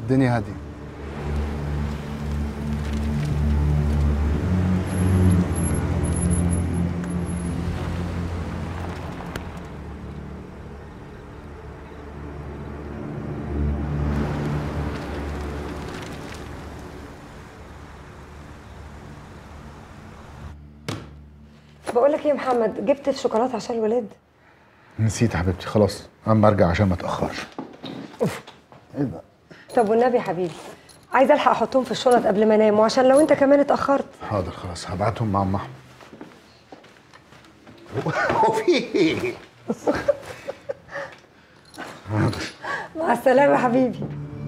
الدنيا هاديه بقول لك ايه يا محمد جبت الشوكولاته عشان الولاد نسيت يا حبيبتي خلاص انا برجع عشان ما اتاخرش ايه ده طب والنبي يا حبيبي عايزه الحق احطهم في الشنط قبل ما انام وعشان لو انت كمان اتاخرت حاضر خلاص هبعتهم مع ام احمد هو في ايه حاضر مع السلامه يا حبيبي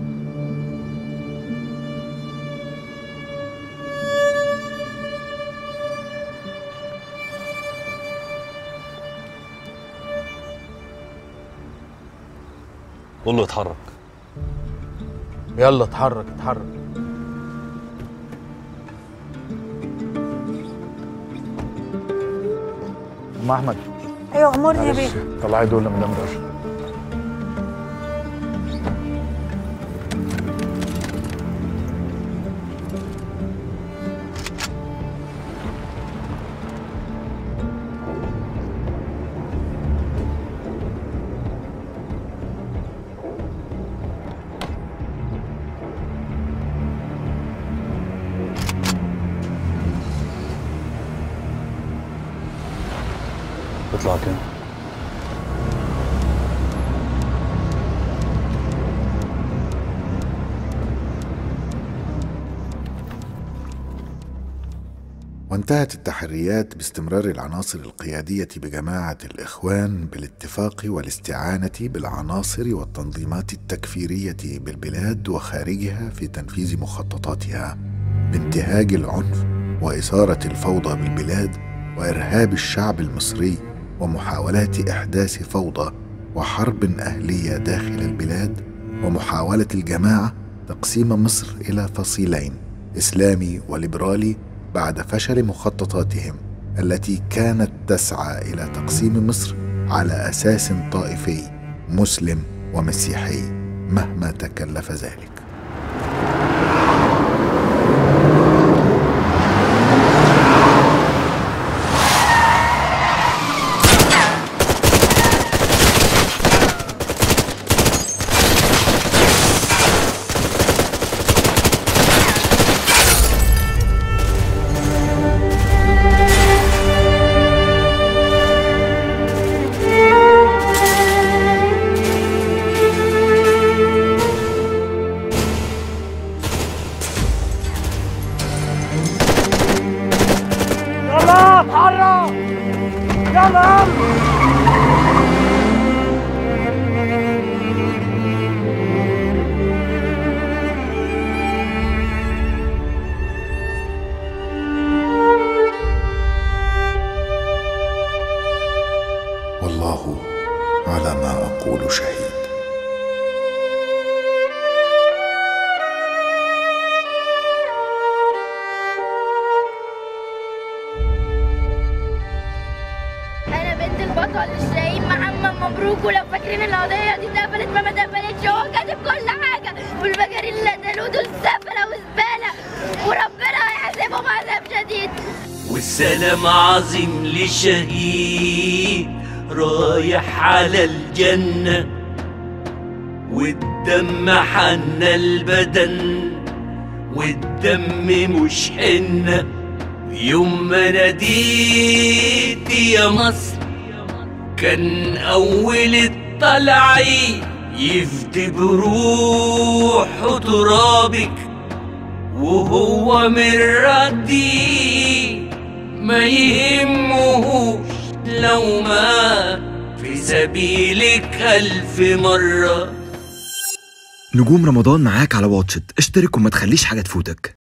قول له اتحرك يلا اتحرك اتحرك ام احمد ايوه امرني يا معلش بيه طلعي دول لمدام رشا اطلع كده وانتهت التحريات باستمرار العناصر القيادية بجماعة الإخوان بالاتفاق والاستعانة بالعناصر والتنظيمات التكفيرية بالبلاد وخارجها في تنفيذ مخططاتها بانتهاج العنف وإثارة الفوضى بالبلاد وإرهاب الشعب المصري ومحاولات إحداث فوضى وحرب أهلية داخل البلاد ومحاولة الجماعة تقسيم مصر إلى فصيلين إسلامي وليبرالي بعد فشل مخططاتهم التي كانت تسعى الى تقسيم مصر على اساس طائفي مسلم ومسيحي مهما تكلف ذلك يلا اتحرك يلا والله على ما اقول شهيد انا بنت البطل الشهيد محمد مبروك ولو فاكرين القضيه دي اتقفلت ما ما اتقفلتش هو كاتب كل حاجه والمجارين اللي قتلوه دول سفله وزباله وربنا هيحاسبهم عذاب شديد والسلام عظيم لشهيد رايح على الجنة والدم حن البدن والدم مش حنة يوم ما ناديت يا مصر كان أول الطلعي يفدي بروحه ترابك وهو من ردي ما يهمهوش لو ما في سبيلك ألف مرة نجوم رمضان معاك على واتشت اشترك وما تخليش حاجة تفوتك